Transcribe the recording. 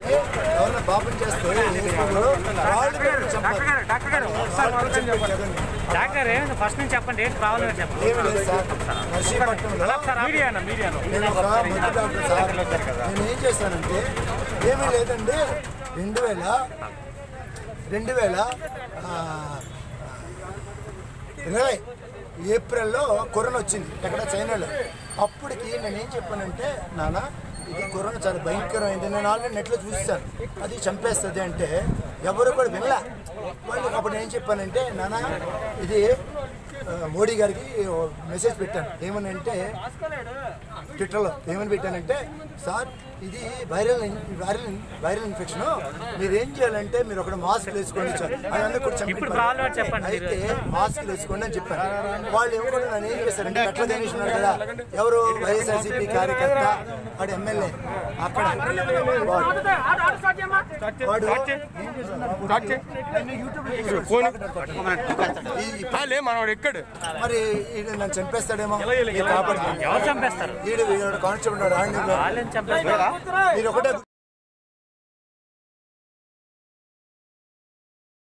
ఎవరన్నా పాపం చేస్తే యేసుప్రభు వాళ్ళు పెట్టి చంపారు. వాళ్ళు చెప్పే జగన్. డాక్టర్ ఏంటి ఫస్ట్ నుంచి చెప్పండి ఏంటి ప్రాబ్లం ఏంటి చెప్పండి ఏమి లేదు సార్ నర్సీపట్నంలో మీడియానా మీడియాలో నేను ఒక మంచి డాక్టర్ సార్ నేను ఏం చేశానంటే ఏమీ లేదండి రెండు వేల రెండు వేల ఆ, ఇరవై ఏప్రిల్లో కరోనా వచ్చింది ఎక్కడ చైనాలో అప్పటికి నేను ఏం చెప్పానంటే నాన్న ఇది కరోనా చాలా భయంకరమైంది నేను ఆల్రెడీ నెట్లో చూస్తాను అది చంపేస్తుంది అంటే ఎవరు కూడా వినలే వాళ్ళకి అప్పుడు ఏం చెప్పానంటే నాన్న ఇది ఆ, మోడీ గారికి ఓ మెసేజ్ పెట్టాను ఏమని అంటే ట్విట్టర్లో ఏమని పెట్టానంటే సార్ ఇది viral in- viral in- viral infection మీరు ఏం చేయాలంటే మీరు ఒక మాస్క్ వేసుకోండి సార్ అదంతా కూడా చంపి ఇప్పుడు ప్రాబ్లం ఏంటి చెప్పండి మీరు. అయితే మాస్క్ వేసుకోండి అని చెప్పాను వాళ్ళు ఎవరు నన్ను ఏం చేశారంటే అట్లా గణేష్ ఉన్నాడు కదా ఎవరు వైఎస్ఆర్సీపీ కార్యకర్త వాడు ఎమ్మెల్యే అక్కడ వాడు వాడు ఏం చేస్తున్నాడు? ఆయన యూట్యూబ్లో చేస్తున్నాడు. ఈ- ఈ లే మనవాడు ఎక్కడ మరి ఈయన నన్ను చంపేస్తాడేమో ఈ కాపాడు ఎవరు చంపేస్తారు ఈడు ఈడు కానిస్టేబుల్ ఉన్నాడు ఆడిని వాళ్ళని చంపేస్తారు మీరు ఒకటే